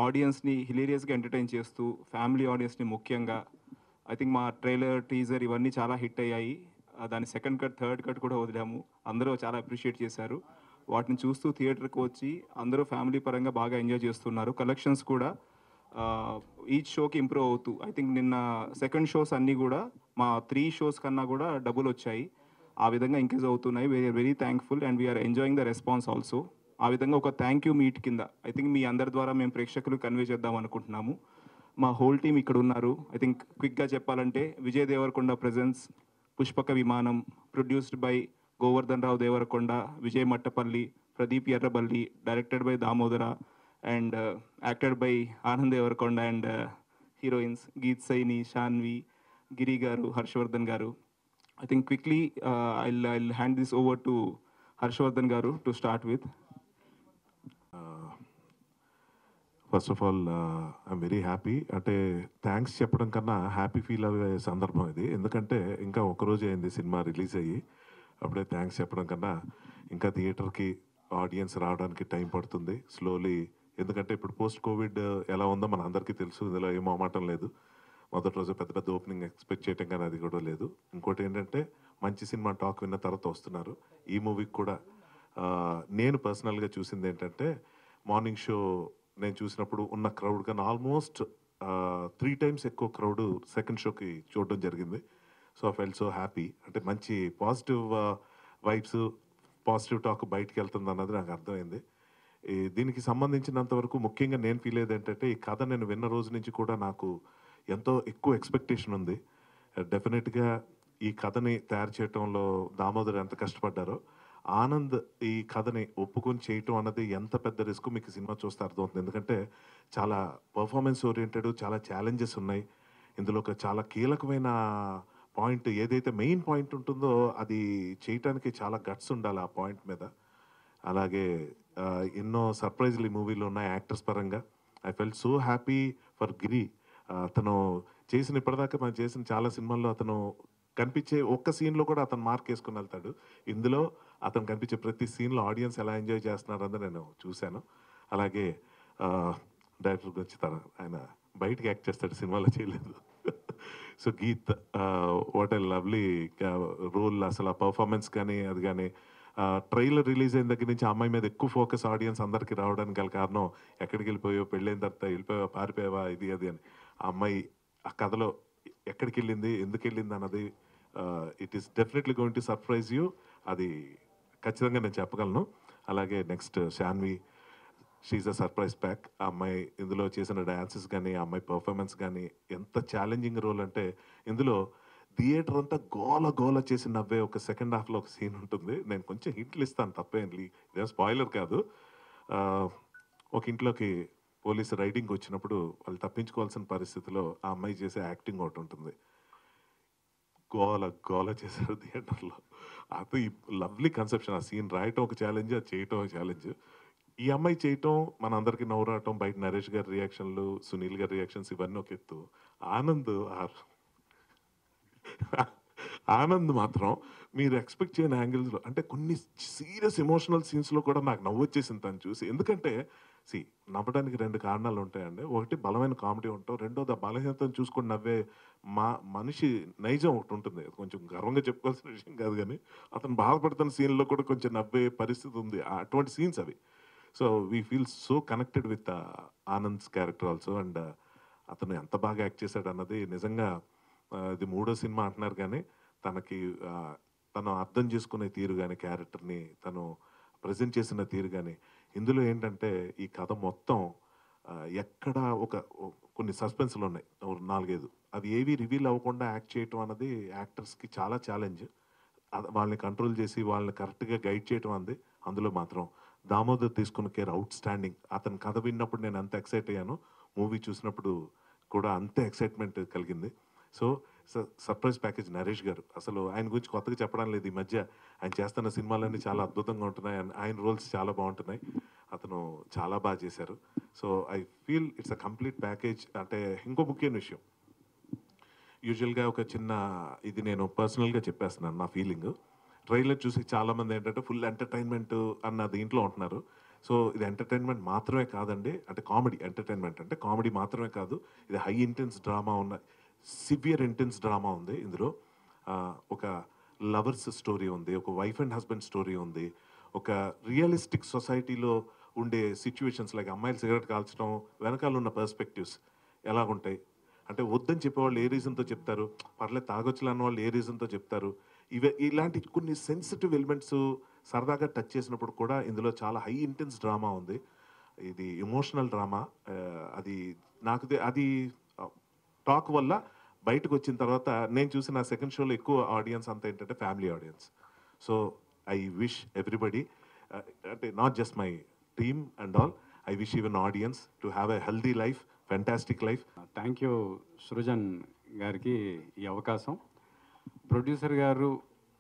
ఆడియన్స్ని హిలేరియస్గా ఎంటర్టైన్ చేస్తూ ఫ్యామిలీ ఆడియన్స్ని ముఖ్యంగా ఐ థింక్ మా ట్రైలర్ టీజర్ ఇవన్నీ చాలా హిట్ అయ్యాయి ఆ, దాని సెకండ్ కట్ థర్డ్ కట్ కూడా వదిలాము అందరూ చాలా అప్రిషియేట్ చేశారు వాటిని చూస్తూ థియేటర్కి వచ్చి అందరూ ఫ్యామిలీ పరంగా బాగా ఎంజాయ్ చేస్తున్నారు కలెక్షన్స్ కూడా ఈచ్ షోకి ఇంప్రూవ్ అవుతూ ఐ థింక్ నిన్న సెకండ్ షోస్ అన్నీ కూడా మా త్రీ షోస్ కన్నా కూడా డబుల్ వచ్చాయి ఆ విధంగా ఇంక్రీజ్ అవుతున్నాయి we are very thankful and we are enjoying the response also ఆ విధంగా ఒక థ్యాంక్ యూ మీట్ కింద ఐ థింక్ మీ అందరి ద్వారా మేము ప్రేక్షకులు కన్వే చేద్దాం అనుకుంటున్నాము మా హోల్ టీం ఇక్కడ ఉన్నారు ఐ థింక్ క్విక్గా చెప్పాలంటే Vijay Devarakonda presence Pushpaka Vimanam produced by Govardhan Rao Devarakonda Vijay Mattapalli Pradeep Errabelli directed by Damodara and acted by Anand Devarakonda and heroines Geeth Saini Shanvi Giri garu Harshavardhan garu I think quickly I I hand this over to Harshavardhan garu to start with first of all I'm very happy అంటే thanks చెప్పడం కన్నా happy feel అయ్యే సందర్భం ఇది ఎందుకంటే ఇంకా ఒక రోజు అయింది సినిమా రిలీజ్ అయ్యి అప్పుడే థ్యాంక్స్ చెప్పడం కన్నా ఇంకా థియేటర్కి ఆడియన్స్ రావడానికి టైం పడుతుంది స్లోలీ ఎందుకంటే ఇప్పుడు పోస్ట్ కోవిడ్ ఎలా ఉందో మన అందరికీ తెలుసు ఇందులో ఏం మొహమాటం లేదు మొదటి రోజు పెద్ద పెద్ద ఓపెనింగ్ ఎక్స్పెక్ట్ చేయటం కానీ అది కూడా లేదు ఇంకోటి ఏంటంటే మంచి సినిమా టాక్ విన్న తర్వాత వస్తున్నారు ఈ మూవీకి కూడా ఆ, నేను పర్సనల్గా చూసింది ఏంటంటే మార్నింగ్ షో నేను చూసినప్పుడు ఉన్న క్రౌడ్ కన్నా ఆల్మోస్ట్ త్రీ టైమ్స్ ఎక్కువ క్రౌడ్ సెకండ్ షోకి చూడడం జరిగింది so I fell so happy అంటే మంచి పాజిటివ్ వైబ్స్ పాజిటివ్ టాక్ బయటికి వెళ్తుంది అన్నది నాకు అర్థమైంది ఈ దీనికి సంబంధించినంత వరకు ముఖ్యంగా నేను ఫీల్ అయ్యేది ఏంటంటే ఈ కథ నేను విన్న రోజు నుంచి కూడా నాకు ఎంతో ఎక్కువ ఎక్స్పెక్టేషన్ ఉంది డెఫినెట్గా ఈ కథని తయారు చేయటంలో దామోదర్ ఎంత కష్టపడ్డారో ఆనంద్ ఈ కథని ఒప్పుకొని చేయటం అన్నది ఎంత పెద్ద రిస్క్ మీకు ఈ సినిమా చూస్తే అర్థమవుతుంది ఎందుకంటే చాలా పర్ఫార్మెన్స్ ఓరియంటెడ్ చాలా ఛాలెంజెస్ ఉన్నాయి ఇందులో ఒక చాలా కీలకమైన పాయింట్ ఏదైతే మెయిన్ పాయింట్ ఉంటుందో అది చేయటానికి చాలా గట్స్ ఉండాలి ఆ పాయింట్ మీద అలాగే ఆ, ఎన్నో సర్ప్రైజ్లు ఈ మూవీలో ఉన్నాయి యాక్టర్స్ పరంగా I fell so happy for Giri ఆ, అతను చేసిన ఇప్పటిదాకా మనం చేసిన చాలా సినిమాల్లో అతను కనిపించే ఒక్క సీన్లో కూడా అతను మార్క్ వేసుకుని వెళ్తాడు ఇందులో అతను కనిపించే ప్రతి సీన్లో ఆడియన్స్ ఎలా ఎంజాయ్ చేస్తున్నారని నేను చూశాను అలాగే డైరెక్టర్ గురించి తన ఆయన బయటికి యాక్ట్ చేస్తాడు సినిమాలో చేయలేదు so Geeth what a lovely role అసలు ఆ పర్ఫార్మెన్స్ కానీ అది కానీ ట్రైలర్ రిలీజ్ అయిన దగ్గర నుంచి ఆ అమ్మాయి మీద ఎక్కువ ఫోకస్ ఆడియన్స్ అందరికి రావడానికి గల కారణం ఎక్కడికి వెళ్ళిపోయో పెళ్ళైన తర్వాత వెళ్ళిపోయావా పారిపోయావా ఇది అది అని ఆ అమ్మాయి ఆ కథలో ఎక్కడికి వెళ్ళింది ఎందుకు వెళ్ళింది అన్నది it is definitely going to surprise you అది ఖచ్చితంగా నేను చెప్పగలను అలాగే next Shanvi she's a surprise pack ఆ అమ్మాయి ఇందులో చేసిన డాన్సెస్ కానీ ఆ అమ్మాయి పర్ఫార్మెన్స్ కానీ ఎంత ఛాలెంజింగ్ రోల్ అంటే ఇందులో థియేటర్ అంతా గోల గోల చేసి నవ్వే ఒక సెకండ్ హాఫ్లో ఒక సీన్ ఉంటుంది నేను కొంచెం హింట్లు ఇస్తాను తప్పేం లీ ఇదేం స్పాయిలర్ కాదు ఆ, ఒక ఇంట్లోకి పోలీసు రైడింగ్ వచ్చినప్పుడు వాళ్ళు తప్పించుకోవాల్సిన పరిస్థితిలో ఆ అమ్మాయి చేసే యాక్టింగ్ ఒకటి ఉంటుంది గోల గోల చేశారు థియేటర్లో అది లవ్లీ కన్సెప్షన్ ఆ సీన్ రాయటం ఒక ఛాలెంజ్ అది చేయటం ఒక ఛాలెంజ్ ఈ అమ్మాయి చేయటం మన అందరికి నవ్వురాటం బయట నరేష్ గారి రియాక్షన్లు సునీల్ గారి రియాక్షన్స్ ఇవన్నీ ఒక ఎత్తు ఆనంద్ ఆ- ఆనంద్ మాత్రం మీరు ఎక్స్పెక్ట్ చేయని యాంగిల్స్లో అంటే కొన్ని సీరియస్ ఎమోషనల్ సీన్స్లో కూడా నాకు నవ్వు వచ్చేసింది తను చూసి ఎందుకంటే సి నవ్వడానికి రెండు కారణాలు ఉంటాయండి ఒకటి బలమైన కామెడీ ఉంటాం రెండోది ఆ బలహీనతను చూసుకొని నవ్వే మా మనిషి నైజం ఒకటి ఉంటుంది అది కొంచెం గర్వంగా చెప్పుకోవాల్సిన విషయం కాదు కానీ అతను బాధపడుతున్న సీన్లో కూడా కొంచెం నవ్వే పరిస్థితి ఉంది ఆ- అటువంటి సీన్స్ అవి so we feel so connected with Anand's character also and అతను ఎంత బాగా యాక్ట్ చేశాడు అన్నది నిజంగా ఆ, ఇది మూడో సినిమా అంటున్నారు కానీ తనకి ఆ, తను అర్థం చేసుకునే తీరు కానీ క్యారెక్టర్ని తను ప్రజెంట్ చేసిన తీరు కానీ ఇందులో ఏంటంటే ఈ కథ మొత్తం ఆ, ఎక్కడ ఒక ఓ- కొన్ని సస్పెన్స్లు ఉన్నాయి ఓ నాలుగైదు అవి ఏవి రివీల్ అవ్వకుండా యాక్ట్ చేయటం అన్నది యాక్టర్స్కి చాలా ఛాలెంజ్ అద- వాళ్ళని కంట్రోల్ చేసి వాళ్ళని కరెక్ట్గా గైడ్ చేయటం అంది అందులో మాత్రం దామోదర్ తీసుకున్న కేర్ అవుట్ స్టాండింగ్ అతని కథ విన్నప్పుడు నేను ఎంత ఎక్సైట్ అయ్యాను మూవీ చూసినప్పుడు కూడా అంతే ఎక్సైట్మెంట్ కలిగింది సో సర్ప్రైజ్ ప్యాకేజ్ నరేష్ గారు అసలు ఆయన గురించి కొత్తగా చెప్పడం లేదు ఈ మధ్య ఆయన చేస్తున్న సినిమాలన్నీ చాలా అద్భుతంగా ఉంటున్నాయి and ఆయన రోల్స్ చాలా బాగుంటున్నాయి అతను చాలా బాగా చేశారు so I feel it's a complete package అంటే ఇంకో ముఖ్యమైన విషయం యూజువల్గా ఒక చిన్న ఇది నేను పర్సనల్గా చెప్పేస్తున్నాను నా ఫీలింగ్ ట్రైలర్ చూసి చాలా మంది ఏంటంటే ఫుల్ ఎంటర్టైన్మెంట్ అన్న దీంట్లో ఉంటున్నారు సో ఇది ఎంటర్టైన్మెంట్ మాత్రమే కాదండి అంటే కామెడీ ఎంటర్టైన్మెంట్ అంటే కామెడీ మాత్రమే కాదు ఇది హై ఇంటెన్స్ డ్రామా ఉన్న సివియర్ ఇంటెన్స్ డ్రామా ఉంది ఇందులో ఆ, ఒక లవర్స్ స్టోరీ ఉంది ఒక వైఫ్ అండ్ హస్బెండ్ స్టోరీ ఉంది ఒక రియలిస్టిక్ సొసైటీలో ఉండే సిచ్యువేషన్స్ లైక్ అమ్మాయిలు సిగరెట్ కాల్చడం వెనకాల ఉన్న పర్స్పెక్టివ్స్ ఎలాగుంటాయి అంటే వద్దని చెప్పేవాళ్ళు ఏ రీజన్తో చెప్తారు పర్లేదు తాగొచ్చులు అన్న వాళ్ళు ఏ రీజన్తో చెప్తారు ఇవే ఇలాంటి కొన్ని సెన్సిటివ్ ఎలిమెంట్స్ సరదాగా టచ్ చేసినప్పుడు కూడా ఇందులో చాలా హై ఇంటెన్స్ డ్రామా ఉంది ఇది ఎమోషనల్ డ్రామా అది నాకు తె- అది టాక్ వల్ల బయటకు వచ్చిన తర్వాత నేను చూసిన సెకండ్ షోలో ఎక్కువ ఆడియన్స్ అంతా ఏంటంటే family audience so I wish everybody అంటే not just my team and all I wish even audience to have a healthy life fantastic life thank you Srujan గారికి ఈ అవకాశం ప్రొడ్యూసర్ గారు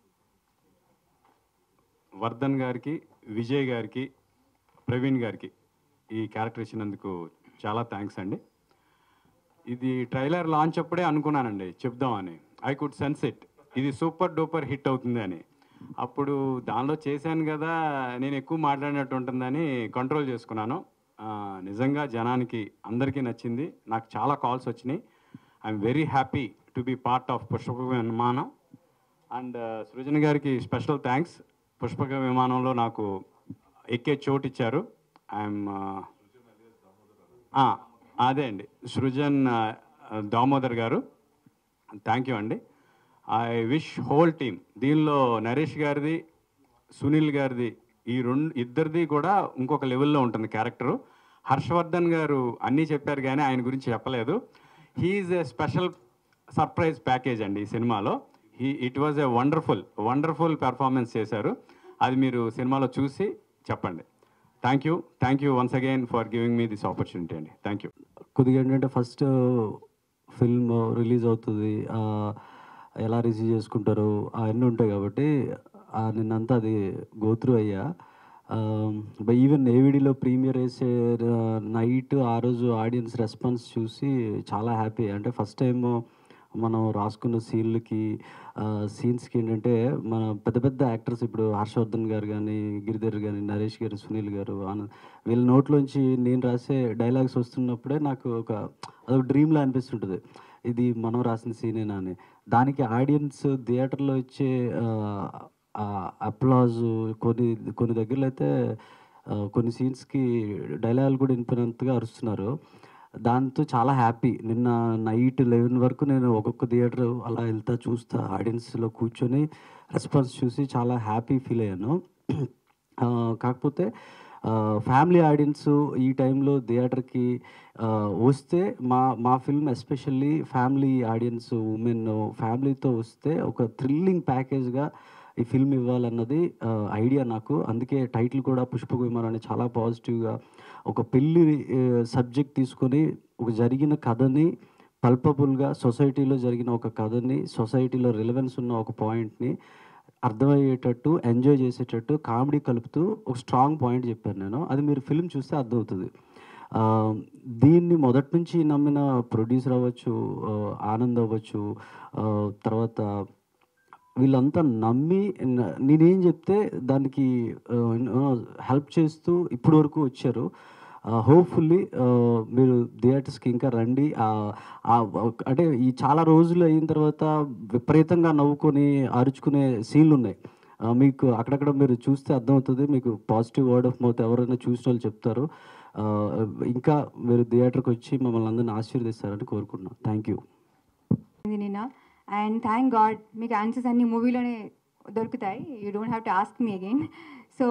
వర్ధన్ గారికి విజయ్ గారికి ప్రవీణ్ గారికి ఈ క్యారెక్టర్ ఇచ్చినందుకు చాలా థ్యాంక్స్ అండి ఇది ట్రైలర్ లాంచ్ అప్పుడే అనుకున్నానండి చెప్దామని ఐ కుడ్ సెన్స్ ఇట్ ఇది సూపర్ డూపర్ హిట్ అవుతుంది అని అప్పుడు దానిలో చేశాను కదా నేను ఎక్కువ మాట్లాడినట్టు ఉంటుందని కంట్రోల్ చేసుకున్నాను ఆ, నిజంగా జనానికి అందరికీ నచ్చింది నాకు చాలా కాల్స్ వచ్చినాయి I'm very happy to be part of Pushpaka Vimanam and Srujan గారికి స్పెషల్ థ్యాంక్స్ పుష్పక విమానంలో నాకు ఎక్కే చోటు ఇచ్చారు ఐఎమ్ అదే అండి సృజన్ ఆ, దామోదర్ గారు థ్యాంక్ యూ అండి ఐ విష్ హోల్ టీమ్ దీనిలో నరేష్ గారిది సునీల్ గారిది ఈ రెండు ఇద్దరిది కూడా ఇంకొక లెవెల్లో ఉంటుంది క్యారెక్టరు హర్షవర్ధన్ గారు అన్నీ చెప్పారు కానీ ఆయన గురించి చెప్పలేదు he's a special surprise package అండి ఈ సినిమాలో he it was a wonderful wonderful performance చేశారు అది మీరు సినిమాలో చూసి చెప్పండి thank you thank you once again for giving me this opportunity అండి థ్యాంక్ యూ కొద్దిగా ఏంటంటే ఫస్ట్ ఫిల్మ్ రిలీజ్ అవుతుంది ఆ, ఎలా రిసీవ్ చేసుకుంటారు అవన్నీ ఉంటాయి కాబట్టి ఆ, నిన్నంతా అది గోత్రూ అయ్యా ఈవెన్ ఏవిడిలో ప్రీమియర్ వేసే నైట్ ఆ రోజు ఆడియన్స్ రెస్పాన్స్ చూసి చాలా హ్యాపీ అంటే ఫస్ట్ టైం మనం రాసుకున్న సీన్లకి సీన్స్కి ఏంటంటే మన పెద్ద పెద్ద యాక్టర్స్ ఇప్పుడు హర్షవర్ధన్ గారు కానీ గిరిధర్ కానీ నరేష్ గారు సునీల్ గారు ఆనంద్ వీళ్ళ నోట్లోంచి నేను రాసే డైలాగ్స్ వస్తున్నప్పుడే నాకు ఒక అదొక డ్రీమ్లా అనిపిస్తుంటుంది ఇది మనం రాసిన సీనేనా అని దానికి ఆడియన్స్ థియేటర్లో వచ్చే అప్లాజ్ కొన్ని కొన్ని దగ్గరలో అయితే ఆ, కొన్ని సీన్స్కి డైలాగులు కూడా వినిపోయినంతగా అరుస్తున్నారు దాంతో చాలా హ్యాపీ నిన్న నైట్ లెవెన్ వరకు నేను ఒక్కొక్క థియేటర్ అలా వెళ్తా చూస్తా ఆడియన్స్లో కూర్చొని రెస్పాన్స్ చూసి చాలా హ్యాపీ ఫీల్ అయ్యాను ఆ, కాకపోతే ఫ్యామిలీ ఆడియన్స్ ఈ టైంలో థియేటర్కి వస్తే మా మా film especially family audience women ఫ్యామిలీతో వస్తే ఒక థ్రిల్లింగ్ ప్యాకేజ్గా ఈ ఫిల్మ్ ఇవ్వాలన్నది ఐడియా నాకు అందుకే టైటిల్ కూడా పుష్పక విమానం అని చాలా పాజిటివ్గా ఒక పెళ్ళి సబ్జెక్ట్ తీసుకొని ఒక జరిగిన కథని పల్పబుల్గా సొసైటీలో జరిగిన ఒక కథని సొసైటీలో రిలవెన్స్ ఉన్న ఒక పాయింట్ని అర్థమయ్యేటట్టు ఎంజాయ్ చేసేటట్టు కామెడీ కలుపుతూ ఒక స్ట్రాంగ్ పాయింట్ చెప్పాను నేను అది మీరు ఫిల్మ్ చూస్తే అర్థమవుతుంది ఆ, దీన్ని మొదటి నుంచి నమ్మిన ప్రొడ్యూసర్ అవ్వచ్చు ఆ, ఆనంద్ అవ్వచ్చు ఆ, తర్వాత వీళ్ళంతా నమ్మి న- నేనేం చెప్తే దానికి హెల్ప్ చేస్తూ ఇప్పటి వరకు వచ్చారు హోప్ఫుల్లీ మీరు థియేటర్స్కి ఇంకా రండి ఆ, ఆ, అంటే ఈ చాలా రోజులు అయిన తర్వాత విపరీతంగా నవ్వుకొని అరుచుకునే సీన్లు ఉన్నాయి ఆ, మీకు అక్కడక్కడ మీరు చూస్తే అర్థమవుతుంది మీకు పాజిటివ్ వర్డ్ ఆఫ్ మౌత్ ఎవరైనా చూసిన వాళ్ళు చెప్తారు ఆ, ఇంకా మీరు థియేటర్కి వచ్చి మమ్మల్ని అందరిని ఆశీర్వదిస్తారని కోరుకుంటున్నాను థ్యాంక్ యూ ఇది నిన్న అండ్ థ్యాంక్ గాడ్ మీకు ఆన్సర్స్ అన్ని మూవీలోనే దొరుకుతాయి you don't have to ask me again so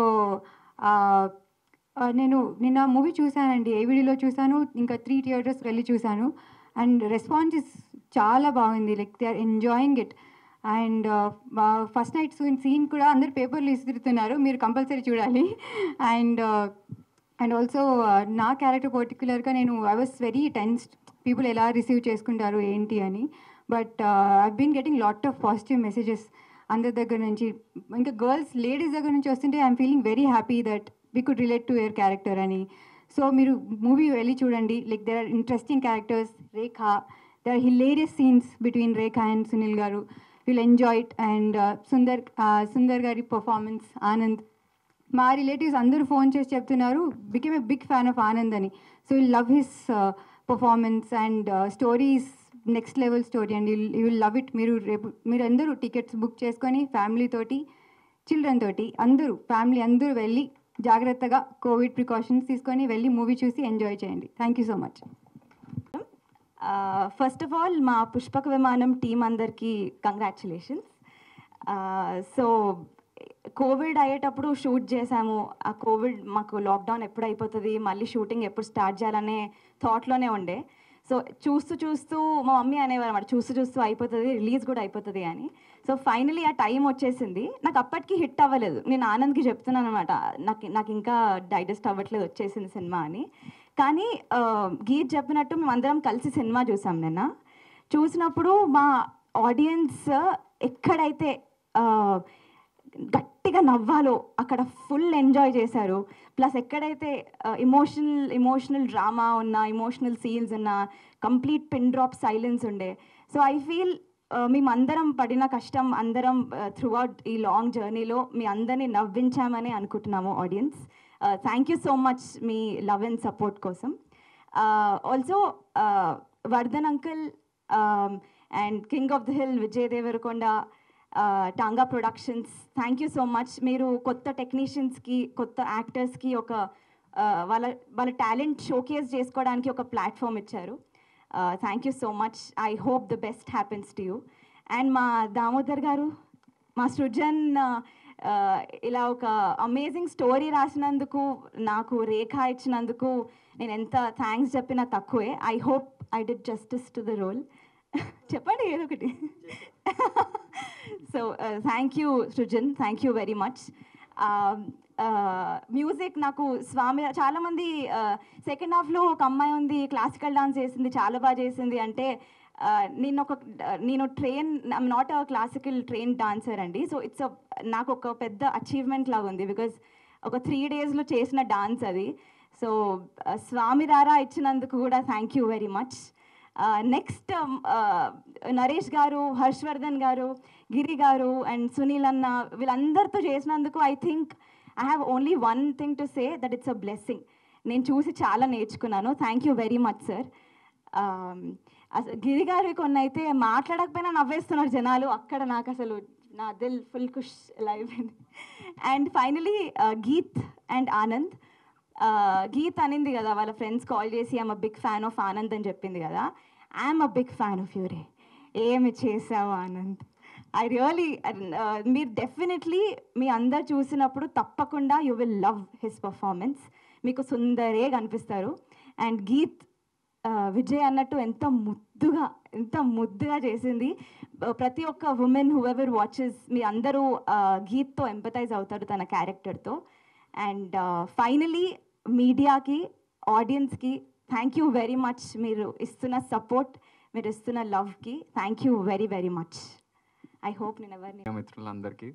నేను నిన్న మూవీ చూశానండి ఏవిడిలో చూశాను ఇంకా త్రీ థియేటర్స్ వెళ్ళి చూశాను అండ్ రెస్పాన్స్ ఇస్ చాలా బాగుంది like they are enjoying it and first night scene scene కూడా అందరు పేపర్లు ఇస్తున్నారు మీరు కంపల్సరీ చూడాలి అండ్ అండ్ ఆల్సో నా క్యారెక్టర్ పర్టికులర్గా నేను I was very tensed people ఎలా రిసీవ్ చేసుకుంటారు ఏంటి అని but I been getting lot of positive messages అందరి దగ్గర నుంచి ఇంకా గర్ల్స్ లేడీస్ దగ్గర నుంచి వస్తుంటే I'm feeling very happy that we could relate to your character అని సో మీరు మూవీ వెళ్ళి చూడండి like there are interesting characters Rekha there are hilarious scenes between Rekha and Sunil garu will enjoy it and Sundar Sundar garu performance Anand మా relatives అందరూ phone చేసి చెప్తున్నారు became a big fan of Anand అని so you love his performance and stories next level story and you will love it మీరు రేపు మీరు అందరూ tickets book చేసుకొని ఫ్యామిలీ తోటి చిల్డ్రన్ తోటి అందరూ ఫ్యామిలీ అందరూ వెళ్ళి జాగ్రత్తగా కోవిడ్ ప్రికాషన్స్ తీసుకొని వెళ్ళి మూవీ చూసి ఎంజాయ్ చేయండి thank you so much first of all మా పుష్పక విమానం టీం అందరికీ కంగ్రాచులేషన్స్ సో కోవిడ్ అయ్యేటప్పుడు షూట్ చేశాము ఆ కోవిడ్ మాకు లాక్డౌన్ ఎప్పుడు అయిపోతుంది మళ్ళీ షూటింగ్ ఎప్పుడు స్టార్ట్ చేయాలనే థాట్లోనే ఉండే సో చూస్తూ చూస్తూ మా మమ్మీ అనేవారు అనమాట చూస్తూ చూస్తూ అయిపోతుంది రిలీజ్ కూడా అయిపోతుంది అని సో ఫైనలీ ఆ టైం వచ్చేసింది నాకు అప్పటికి హిట్ అవ్వలేదు నేను ఆనంద్కి చెప్తున్నాను అనమాట నాకు నాకు ఇంకా డైజెస్ట్ అవ్వట్లేదు వచ్చేసింది సినిమా అని కానీ ఆ, గీత్ చెప్పినట్టు మేము అందరం కలిసి సినిమా చూసాం నిన్న చూసినప్పుడు మా ఆడియన్స్ ఎక్కడైతే ఆ, గట్టిగా నవ్వాలో అక్కడ ఫుల్ ఎంజాయ్ చేశారు ప్లస్ ఎక్కడైతే ఇమోషనల్ ఇమోషనల్ డ్రామా ఉన్న ఇమోషనల్ సీన్స్ ఉన్న కంప్లీట్ పిన్ డ్రాప్ సైలెన్స్ ఉండే సో ఐ ఫీల్ మేమందరం పడిన కష్టం అందరం త్రూ అవుట్ ఈ లాంగ్ జర్నీలో మీ అందరినీ నవ్వించామని అనుకుంటున్నాము audience thank you so much మీ లవ్ అండ్ సపోర్ట్ కోసం also Vardhan uncle and king of the hill Vijay Devarakonda Tanga productions thank you so much మీరు కొత్త టెక్నీషియన్స్కి కొత్త యాక్టర్స్కి ఒక uh, వాళ్ళ వాళ్ళ టాలెంట్ షోకేస్ చేసుకోవడానికి ఒక ప్లాట్ఫామ్ ఇచ్చారు thank you so much I hope the best happens to you and మా దామోదర్ గారు మా సృజన్ ఆ, ఇలా ఒక అమేజింగ్ స్టోరీ రాసినందుకు నాకు రేఖ ఇచ్చినందుకు నేను ఎంత థ్యాంక్స్ చెప్పినా తక్కువే I hope I did justice to the role చెప్పండి ఏదో ఒకటి so thank you Srujan thank you very much music నాకు స్వామి చాలామంది సెకండ్ హాఫ్లో ఒక అమ్మాయి ఉంది క్లాసికల్ డాన్స్ చేసింది చాలా బాగా చేసింది అంటే ఆ, నేను ఒక నేను train I'm not a classical train dancer అండి సో ఇట్స్ నాకు ఒక పెద్ద అచీవ్మెంట్ లాగా ఉంది బికాజ్ ఒక త్రీ డేస్లో చేసిన డాన్స్ అది సో స్వామి రారా ఇచ్చినందుకు కూడా thank you very much next Naresh garu Harshavardhan గారు గిరి గారు అండ్ సునీల్ అన్న వీళ్ళందరితో చేసినందుకు I think I have only one thing to say that it's a blessing నేను చూసి చాలా నేర్చుకున్నాను thank you very much sir అసలు గిరి గారి కొన్ని అయితే మాట్లాడకపోయినా నవ్వేస్తున్నారు జనాలు అక్కడ నాకు అసలు నా దిల్ ఫుల్ ఖుష్ live and finally Geeth and Anand Uh, Geeth అనింది కదా వాళ్ళ ఫ్రెండ్స్ కాల్ చేసి I'm a big fan of Anand అని చెప్పింది కదా I'm a big fan of you're ఏమి చేసావు ఆనంద్ ఐ రియలీ మీరు డెఫినెట్లీ మీ అందరు చూసినప్పుడు తప్పకుండా you will love his performance మీకు సుందరే కనిపిస్తారు అండ్ గీత్ ఆ, విజయ్ అన్నట్టు ఎంత ముద్దుగా ఎంత ముద్దుగా చేసింది ఆ, ప్రతి ఒక్క ఉమెన్ హూ ఎవర్ వాచెస్ మీ అందరూ ఆ, గీత్తో ఎంపతైజ్ అవుతారు తన క్యారెక్టర్తో అండ్ ఫైనలీ మీడియాకి ఆడియన్స్కి థ్యాంక్ యూ వెరీ మచ్ మీరు ఇస్తున్న సపోర్ట్ మీరు ఇస్తున్న లవ్కి thank you very very much I hope నేను ఎవరిని మిత్రులందరికీ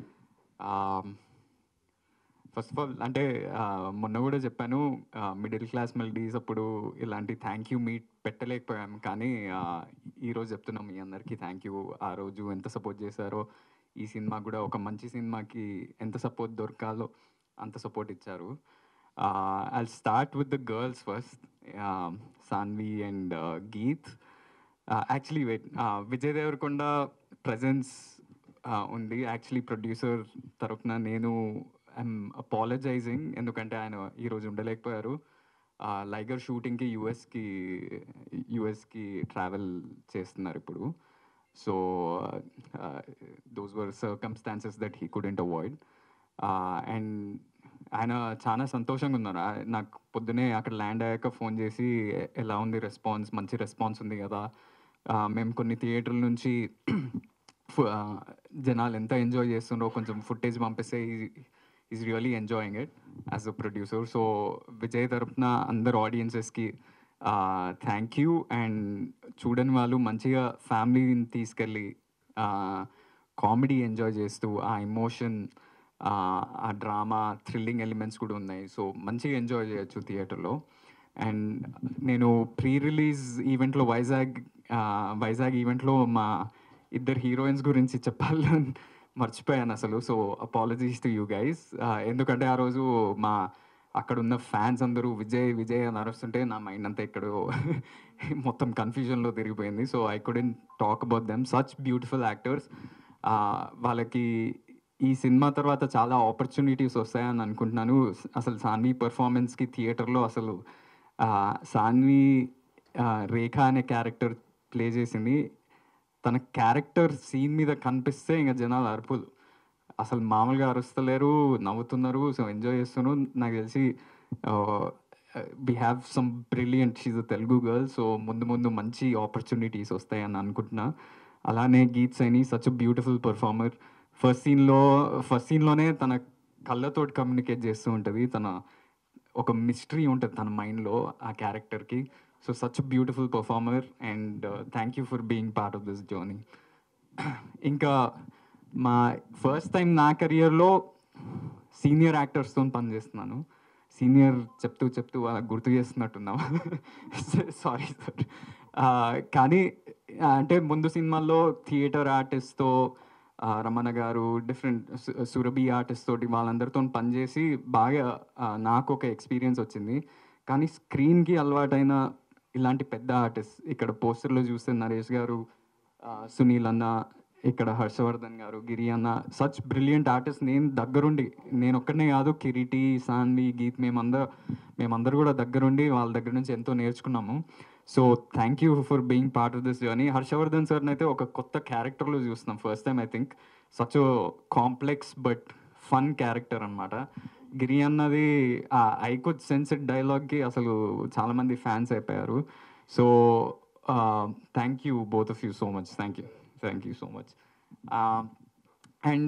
ఫస్ట్ ఆఫ్ ఆల్ అంటే ఆ, మొన్న కూడా చెప్పాను మిడిల్ క్లాస్ మెలడీస్ అప్పుడు ఇలాంటి థ్యాంక్ యూ మీట్ పెట్టలేకపోయాము కానీ ఆ, ఈరోజు చెప్తున్నాం మీ అందరికీ థ్యాంక్ యూ ఆ రోజు ఎంత సపోర్ట్ చేశారో ఈ సినిమా కూడా ఒక మంచి సినిమాకి ఎంత సపోర్ట్ దొరకాలో అంత సపోర్ట్ ఇచ్చారు I start with the girls first Sanvi and Geeth actually wait Vijay Devarakonda presence ఉంది యాక్చువల్లీ ప్రొడ్యూసర్ తరపున నేను ఐఎమ్ అపాలజైజింగ్ ఎందుకంటే ఆయన ఈరోజు ఉండలేకపోయారు లైగర్ షూటింగ్కి యూఎస్కి యూఎస్కి ట్రావెల్ చేస్తున్నారు ఇప్పుడు so those were circumstances that he couldn't avoid and ఆయన చాలా సంతోషంగా ఉన్నారు ఆ, నాకు పొద్దునే అక్కడ ల్యాండ్ అయ్యాక ఫోన్ చేసి "ఎ- ఎలా ఉంది రెస్పాన్స్ మంచి రెస్పాన్స్ ఉంది కదా ఆ, మేము కొన్ని థియేటర్ల నుంచి ఫు- ఆ, జనాలు ఎంత ఎంజాయ్ చేస్తుండ్రో కొంచెం ఫుటేజ్ పంపిస్తే is really enjoying it as a producer so Vijay తరపున అందరు ఆడియన్సెస్కి థ్యాంక్ యూ అండ్ చూడని వాళ్ళు మంచిగా ఫ్యామిలీని తీసుకెళ్ళి కామెడీ ఎంజాయ్ చేస్తూ ఆ ఎమోషన్ ఆ డ్రామా థ్రిల్లింగ్ ఎలిమెంట్స్ కూడా ఉన్నాయి సో మంచిగా ఎంజాయ్ చేయొచ్చు థియేటర్లో అండ్ నేను ప్రీ రిలీజ్ ఈవెంట్లో వైజాగ్ ఆ, వైజాగ్ ఈవెంట్లో మా ఇద్దరు హీరోయిన్స్ గురించి చెప్పాలని మర్చిపోయాను అసలు so apologies to you guys ఎందుకంటే ఆ రోజు మా అక్కడ ఉన్న ఫ్యాన్స్ అందరూ విజయ్ విజయ్ అని అరుస్తుంటే నా మైండ్ అంతా ఎక్కడో మొత్తం కన్ఫ్యూజన్లో తిరిగిపోయింది so I couldn't talk about them such beautiful actors వాళ్ళకి ఈ సినిమా తర్వాత చాలా ఆపర్చునిటీస్ వస్తాయని అనుకుంటున్నాను అసలు సాన్వి పర్ఫార్మెన్స్కి థియేటర్లో అసలు ఆ, సాన్వి ఆ, రేఖ అనే క్యారెక్టర్ ప్లే చేసింది తన క్యారెక్టర్ సీన్ మీద కనిపిస్తే ఇంకా జనాలు అరుపులు అసలు మామూలుగా అరుస్తలేరు నవ్వుతున్నారు సో ఎంజాయ్ చేస్తున్నారు నాకు తెలిసి we have some brilliant she's a Telugu girl so ముందు ముందు మంచి ఆపర్చునిటీస్ వస్తాయని అనుకుంటున్నా అలానే Geeth Saini such beautiful performer first సీన్లో ఫస్ట్ సీన్లోనే తన కళ్ళతోటి కమ్యూనికేట్ చేస్తూ ఉంటుంది తన ఒక మిస్టరీ ఉంటుంది తన మైండ్లో ఆ క్యారెక్టర్కి so such beautiful performer and thank you for being part of this journey ఇంకా మా ఫస్ట్ టైం నా కెరియర్లో సీనియర్ యాక్టర్స్తో పనిచేస్తున్నాను సీనియర్ చెప్తూ చెప్తూ అలా గుర్తు చేస్తున్నట్టున్నాం సారీ సార్ కానీ ఆ, అంటే ముందు సినిమాల్లో థియేటర్ ఆర్టిస్ట్తో రమణ గారు డిఫరెంట్ సురభి ఆర్టిస్ట్ తోటి వాళ్ళందరితో పనిచేసి బాగా ఆ, నాకు ఒక ఎక్స్పీరియన్స్ వచ్చింది కానీ స్క్రీన్కి అలవాటైన ఇలాంటి పెద్ద ఆర్టిస్ట్ ఇక్కడ పోస్టర్లో చూస్తే నరేష్ గారు ఆ, సునీల్ అన్న ఇక్కడ హర్షవర్ధన్ గారు గిరి అన్న సచ్ బ్రిలియంట్ ఆర్టిస్ట్ నేను దగ్గరుండి నేను ఒక్కడనే కాదు కిరీటి సాన్వి గీత్ మేమందరూ మేమందరూ కూడా దగ్గరుండి వాళ్ళ దగ్గర నుంచి ఎంతో నేర్చుకున్నాము so thank you for being part of this journey Harshavardhan సార్ని అయితే ఒక కొత్త క్యారెక్టర్లో చూస్తున్నాం first time I think such complex but fun character అనమాట గిరి అన్నది ఆ ఐ కుడ్ సెన్సిడ్ డైలాగ్కి అసలు చాలామంది ఫ్యాన్స్ అయిపోయారు so thank you both of you so much thank you thank you so much and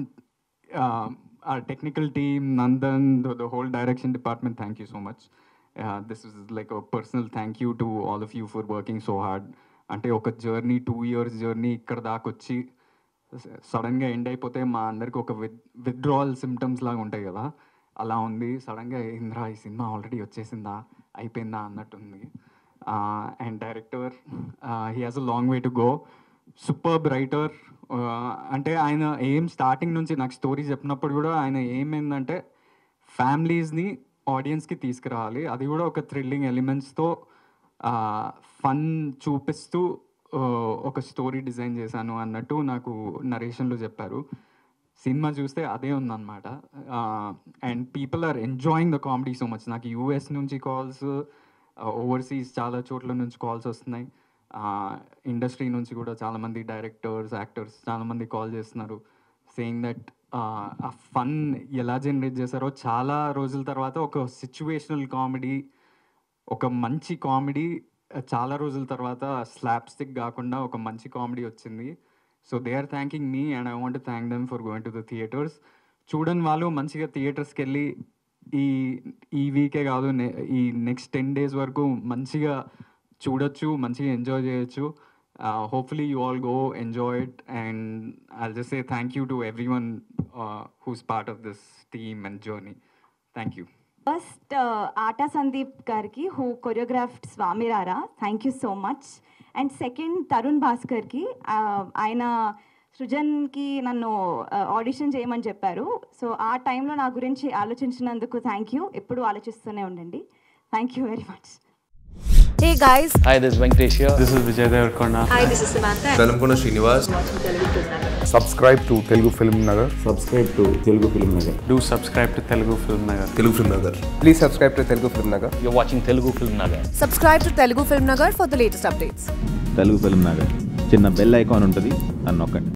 our technical team, Nandan, the, the whole direction department, thank you so much. Uh, this is like a personal thank you to all of you for working so hard. అంటే ఒక journey two years journey ఇక్కడ దాకా వచ్చి సడన్గా end అయిపోతే మా అందరికి ఒక విత్ విత్డ్రావల్ సిమ్టమ్స్ లాగా ఉంటాయి కదా అలా ఉంది సడన్గా ఇంద్రా ఈ సినిమా ఆల్రెడీ వచ్చేసిందా అయిపోయిందా అన్నట్టుంది and director he has a long way to go super writer అంటే ఆయన ఏం స్టార్టింగ్ నుంచి నాకు స్టోరీ చెప్పినప్పుడు కూడా ఆయన ఏమైందంటే ఫ్యామిలీస్ని ఆడియన్స్కి తీసుకురావాలి అది కూడా ఒక థ్రిల్లింగ్ ఎలిమెంట్స్తో ఫన్ చూపిస్తూ ఆ, ఒక స్టోరీ డిజైన్ చేశాను అన్నట్టు నాకు నరేషన్లో చెప్పారు సినిమా చూస్తే అదే ఉందన్నమాట and people are enjoying the comedy so much నాకు యూఎస్ నుంచి కాల్స్ ఓవర్సీస్ చాలా చోట్ల నుంచి కాల్స్ వస్తున్నాయి ఇండస్ట్రీ నుంచి కూడా చాలామంది డైరెక్టర్స్ యాక్టర్స్ చాలామంది కాల్ చేస్తున్నారు సేయింగ్ దట్ ఆ ఫన్ ఎలా జనరేట్ చేశారో చాలా రోజుల తర్వాత ఒక సిచ్యువేషనల్ కామెడీ ఒక మంచి కామెడీ చాలా రోజుల తర్వాత స్లాప్ స్టిక్ కాకుండా ఒక మంచి కామెడీ వచ్చింది so they are thanking me and I want thank them for going to the theatres చూడని వాళ్ళు మంచిగా థియేటర్స్కి వెళ్ళి ఈ ఈ వీకే కాదు ne- ఈ నెక్స్ట్ టెన్ డేస్ వరకు మంచిగా చూడొచ్చు మంచిగా ఎంజాయ్ చేయొచ్చు hopefully you all go enjoy it and I just say thank you to every one who's part of this team and journey thank you first ఆటా సందీప్ గారికి who choreographed స్వామిరారా thank you so much and second Tarun భాస్కర్కి ఆయన సృజన్కి నన్ను audition చేయమని చెప్పారు so ఆ టైంలో నా గురించి ఆలోచించినందుకు thank you ఎప్పుడు ఆలోచిస్తూనే ఉండండి thank you very much Hey guys, Hi, this is Venkatesh here. This is Vijay Deverakonda hi, this is Samantha. Velankonda Srinivas subscribe to Telugu Film Nagar. Do subscribe to Telugu film Nagar Telugu film Nagar Please subscribe to Telugu Film Nagar. You're watching Telugu Film Nagar. Subscribe to Telugu Film Nagar for the latest updates. Telugu film Nagar చిన్న bell icon ఉంటుంది దాన్ని నొక్కండి